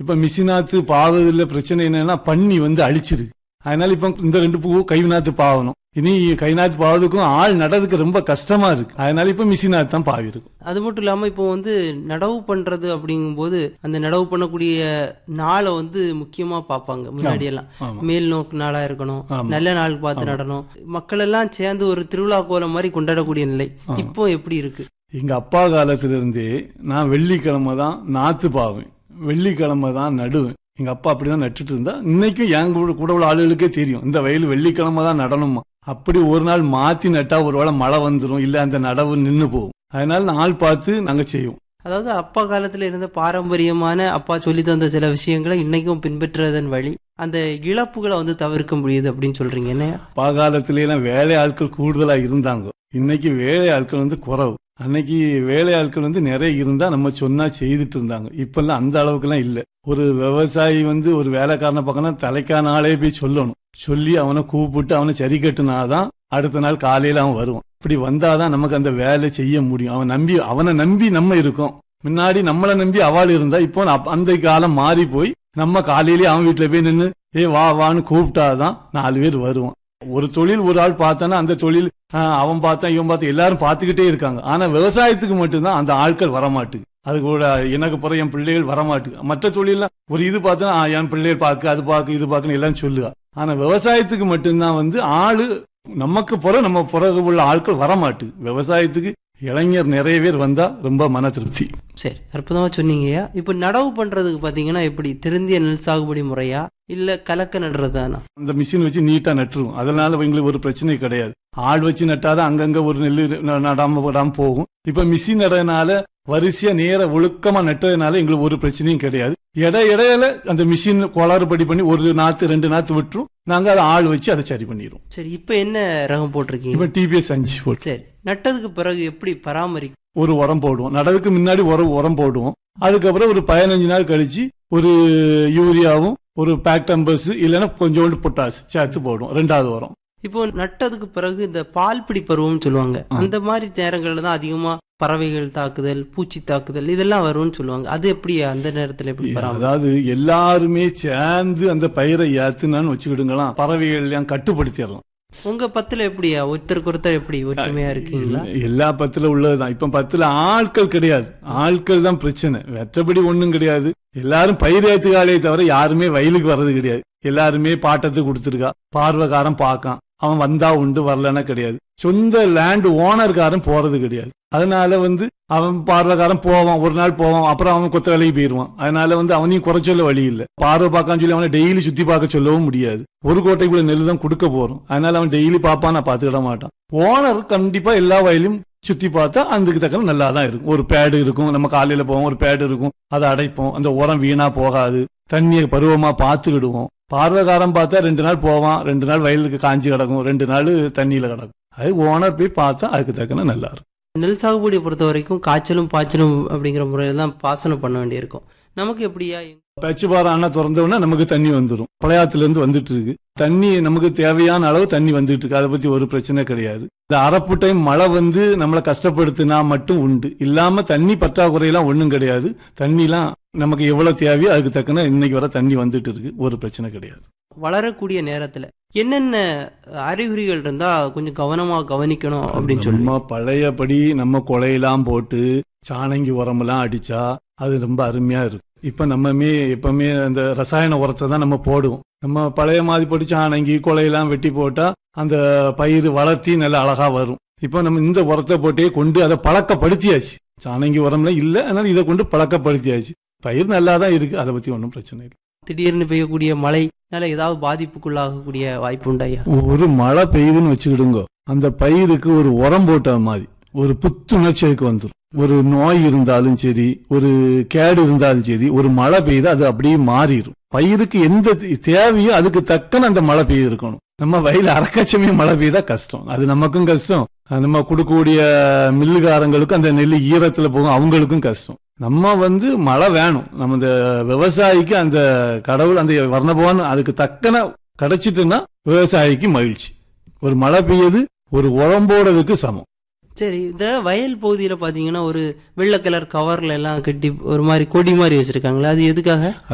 இப்ப மிஷினாத்து பாவதுல பிரச்சனை என்னன்னா பண்ணி வந்து அழிச்சிரு அதனால இப்ப இந்த ரெண்டு பூ கை நாத்து பாவணும் இனி கை நாத்து பாவதுக்கும் ஆள் நடறதுக்கு ரொம்ப கஷ்டமா இருக்கு அதனால இப்ப மிஷினாத்து தான் பாவி இருக்கும் அது மட்டும் இல்லாம இப்போ வந்து நடவு பண்றது அப்படிங்கும்போது அந்த நடவு பண்ணக்கூடிய நாளை வந்து முக்கியமா பார்ப்பாங்க முன்னாடி எல்லாம் ஆமா மேல் நோக்கு நாளா இருக்கணும் ஆமா. நல்ல நாள் பார்த்து நடணும் மக்கள் எல்லாம் சேர்ந்து ஒரு திருவிழா கோலம் மாதிரி கொண்டாடக்கூடிய நிலை இப்போ எப்படி இருக்கு எங்க அப்பா காலத்துல இருந்தே நான் வெள்ளிக்கிழமை தான் நாத்து பாவேன் வெள்ளிக்கிழமை தான் நடுவேன் எங்க அப்பா அப்படிதான் நட்டுட்டு இருந்தா இன்னைக்கும் என் கூட கூட உள்ள ஆளுகளுக்கே தெரியும் இந்த வயல் வெள்ளிக்கிழமை தான் நடணுமா அப்படி ஒரு நாள் மாத்தி நட்டா ஒருவேளை மழை வந்துரும் இல்ல அந்த நடவு நின்னு போகும் அதனால நாள் பார்த்து நாங்க செய்வோம் அதாவது அப்பா காலத்துல இருந்த பாரம்பரியமான அப்பா சொல்லி தந்த சில விஷயங்களை இன்னைக்கும் பின்பற்றுறதன் வழி அந்த இழப்புகளை வந்து தவிர்க்க முடியுது அப்படின்னு சொல்றீங்க என்ன அப்பா காலத்துல எல்லாம் வேலை ஆட்கள் கூடுதலா இருந்தாங்க இன்னைக்கு வேலை ஆட்கள் வந்து குறவு அன்னைக்கு வேலை ஆட்கள் வந்து நிறைய இருந்தா நம்ம சொன்னா செய்துட்டு இருந்தாங்க இப்பெல்லாம் அந்த அளவுக்குலாம் இல்ல ஒரு விவசாயி வந்து ஒரு வேலைக்காரனை பார்க்கணும் தலைக்கான ஆளே போய் சொல்லணும் சொல்லி அவனை கூப்பிட்டு அவனை சரி கட்டுனாதான் அடுத்த நாள் காலையில அவன் வருவான் இப்படி வந்தாதான் நமக்கு அந்த வேலை செய்ய முடியும் அவன் நம்பி அவனை நம்பி நம்ம இருக்கோம் முன்னாடி நம்மளை நம்பி அவள் இருந்தா இப்போ அப்ப- அந்த காலம் மாறி போய் நம்ம காலையிலேயே அவன் வீட்டுல போய் நின்று ஏ வா வான்னு கூப்பிட்டாதான் நாலு பேர் வருவான் ஒரு தொழில் ஒரு ஆள் பார்த்தானா அந்த தொழில் ஆஹ், அவன் பார்த்தான் இவன் பார்த்தான் எல்லாரும் பார்த்துக்கிட்டே இருக்காங்க ஆனா விவசாயத்துக்கு மட்டும்தான் அந்த ஆட்கள் வரமாட்டுக்கு அது கூட எனக்கு பிறகு என் பிள்ளைகள் வரமாட்டுக்கு மற்ற தொழிலாம் ஒரு இது பார்த்தா என் பிள்ளைகள் பார்க்க அது பார்க்க இது பார்க்கணும் எல்லாம் சொல்லுவா ஆனா விவசாயத்துக்கு மட்டும்தான் வந்து ஆளு நமக்கு பிறகு நம்ம பிறகு உள்ள ஆட்கள் வரமாட்டுக்கு விவசாயத்துக்கு இளைஞர் நிறைய பேர் வந்தா ரொம்ப மன திருப்தி சரி அற்புதமா சொன்னீங்கய்யா இப்போ நடவு பண்றதுக்கு பாத்தீங்கன்னா எப்படி திருந்திய நெல் சாகுபடி முறையா இல்ல கலக்க நடுறதானா அந்த மிஷின் வச்சு நீட்டா நட்டுருவோம் அதனால எங்களுக்கு ஒரு பிரச்சனை கிடையாது ஆள் வச்சு நட்டாதான் அங்கங்க ஒரு நெல் ந- நடாம விடாம போகும் இப்ப மிஷின் நடுறதுனால வரிசையா நேர ஒழுக்கமா நட்டதுனால எங்களுக்கு ஒரு பிரச்சனையும் கிடையாது இட இடையில அந்த மிஷின் கோளாறுபடி பண்ணி ஒரு நாத்து ரெண்டு நாத்து விட்டுரும் நாங்க அதை ஆள் வச்சு அதை சரி பண்ணிடுவோம் சரி இப்போ என்ன ரகம் போட்டிருக்கீங்க இப்ப டிபிஎஸ் அஞ்சு போட்டு சரி நட்டதுக்கு பிறகு எப்படி பராமரிக்கும் ஒரு உரம் போடுவோம் நடவுக்கு முன்னாடி ஒரு உரம் போடுவோம் அதுக்கப்புறம் ஒரு பதினஞ்சு நாள் கழிச்சு ஒரு யூரியாவும் ஒரு பேக்டம்பஸ் இல்லைன்னா கொஞ்சோண்டு பொட்டாஸ் சேர்த்து போடுவோம் ரெண்டாவது உரம் இப்போ நட்டதுக்கு பிறகு இந்த பால் பிடி பருவம்னு சொல்லுவாங்க ஆ. அந்த மாதிரி நேரங்கள்ல தான் அதிகமா பறவைகள் தாக்குதல் பூச்சி தாக்குதல் இதெல்லாம் வரும்னு சொல்லுவாங்க அது எப்படி அந்த நேரத்துல எப்படி பராமரி அதாவது எல்லாருமே சேர்ந்து அந்த பயிரை ஏத்துனான்னு வச்சுக்கிடுங்களாம் பறவைகள் எல்லாம் கட்டுப்படுத்திடலாம் உங்க பத்துல எப்படியா ஒருத்தருக்கு ஒருத்தர் எப்படி ஒற்றுமையா இருக்கீங்களா எல்லா பத்துல உள்ளதுதான் இப்ப பத்துல ஆட்கள் கிடையாது ஆட்கள் தான் பிரச்சனை மற்றபடி ஒண்ணும் கிடையாது எல்லாரும் பயிர் ஏத்துக்காலே தவிர யாருமே வயலுக்கு வர்றது கிடையாது எல்லாருமே பாட்டத்துக்கு கொடுத்துருக்கா பார்வைக்காரன் பார்க்கான் அவன் வந்தா உண்டு வரலன்னா கிடையாது சொந்த லேண்ட் ஓனர்காரன் போறது கிடையாது அதனால வந்து அவன் பார்வைக்காரன் போவான் ஒரு நாள் போவான் அப்புறம் அவன் கொத்த வேலைக்கு போயிருவான் அதனால வந்து அவனையும் குறை சொல்ல வழி இல்லை பார்வை பார்க்கான்னு சொல்லி அவனை டெய்லி சுத்தி பார்க்க சொல்லவும் முடியாது ஒரு கோட்டைக்குள்ள நெல் தான் கொடுக்க போறோம் அதனால அவன் டெய்லி பார்ப்பான் நான் பார்த்துக்கிட மாட்டான் ஓனர் கண்டிப்பா எல்லா வயலையும் சுத்தி பார்த்தா அதுக்கு தக்க நல்லா தான் இருக்கும் ஒரு பேடு இருக்கும் நம்ம காலையில போவோம் ஒரு பேடு இருக்கும் அதை அடைப்போம் அந்த உரம் வீணா போகாது தண்ணியை பருவமா பார்த்துக்கிடுவோம் பார்வைக்காரன் பார்த்தா ரெண்டு நாள் போவான் ரெண்டு நாள் வயலுக்கு காஞ்சி கிடக்கும் ரெண்டு நாள் தண்ணியில கிடக்கும் அது ஓனர் போய் பார்த்தா அதுக்கு தக்கன நல்லா இருக்கும் நெல் சாகுபடியை பொறுத்த வரைக்கும் காய்ச்சலும் பாய்ச்சலும் அப்படிங்கிற முறையில தான் பாசனம் பண்ண வேண்டியிருக்கும் நமக்கு எப்படியா பச்சுப்பாறை அண்ணா திறந்தோம்னா நமக்கு தண்ணி வந்துடும் பழையாத்துல இருந்து வந்துட்டு இருக்கு தண்ணி நமக்கு தேவையான அளவு தண்ணி வந்துட்டு இருக்கு அதை பத்தி ஒரு பிரச்சனை கிடையாது இந்த அரப்பு டைம் மழை வந்து நம்மளை கஷ்டப்படுத்தினா மட்டும் உண்டு இல்லாம தண்ணி பற்றாக்குறையெல்லாம் ஒண்ணும் கிடையாது தண்ணிலாம் நமக்கு எவ்வளவு தேவையோ அதுக்கு தக்கன இன்னைக்கு வர தண்ணி வந்துட்டு இருக்கு ஒரு பிரச்சனை கிடையாது வளரக்கூடிய நேரத்துல என்னென்ன அறிகுறிகள் இருந்தா கொஞ்சம் கவனமா கவனிக்கணும் அப்படின்னு சொல்லி நம்ம பழையபடி நம்ம கொலையெல்லாம் போட்டு சாணங்கி உரமெல்லாம் அடிச்சா அது ரொம்ப அருமையா இருக்கும் இப்ப நம்மமே எப்பவுமே அந்த ரசாயன உரத்தை தான் நம்ம போடுவோம் நம்ம பழைய மாதிரி போட்டு சாணங்கி கொலையெல்லாம் வெட்டி போட்டா அந்த பயிர் வளர்த்தி நல்லா அழகா வரும் இப்ப நம்ம இந்த உரத்தை போட்டே கொண்டு அதை பழக்கப்படுத்தியாச்சு சாணங்கி உரம்லாம் இல்ல அதனால இதை கொண்டு பழக்கப்படுத்தியாச்சு பயிர் நல்லா தான் இருக்கு அதை பத்தி ஒன்றும் பிரச்சனை இல்லை திடீர்னு பெய்யக்கூடிய மழைனால ஏதாவது பாதிப்புக்குள்ளாகக்கூடிய வாய்ப்பு உண்டாயா ஒரு மழை பெய்யுதுன்னு வச்சுக்கிடுங்க அந்த பயிருக்கு ஒரு உரம் போட்ட மாதிரி ஒரு புத்துணர்ச்சி அதுக்கு வந்துடும் ஒரு நோய் இருந்தாலும் சரி ஒரு கேடு இருந்தாலும் சரி ஒரு மழை பெய்யுது அது அப்படியே மாறிடும் பயிருக்கு எந்த தே- தேவையோ அதுக்கு தக்கன அந்த மழை பெய்து இருக்கணும் நம்ம வயல அறக்கச்சமே மழை பெய்தா கஷ்டம் அது நமக்கும் கஷ்டம் அஹ் நம்ம கொடுக்கக்கூடிய மில்லுகாரங்களுக்கும் அந்த நெல் ஈரத்துல போகும் அவங்களுக்கும் கஷ்டம் நம்ம வந்து மழை வேணும் நம்ம இந்த விவசாயிக்கு அந்த கடவுள் அந்த வர்ணபவன் அதுக்கு தக்கன கிடைச்சிட்டுன்னா விவசாயிக்கு மகிழ்ச்சி ஒரு மழை பெய்யுது ஒரு உரம் போடுறதுக்கு சமம் சரி இந்த வயல் பகுதியில பாத்தீங்கன்னா ஒரு வெள்ளை கலர் கவர்ல எல்லாம் கட்டி ஒரு மாதிரி கொடி மாதிரி வச்சிருக்காங்களே அது எதுக்காக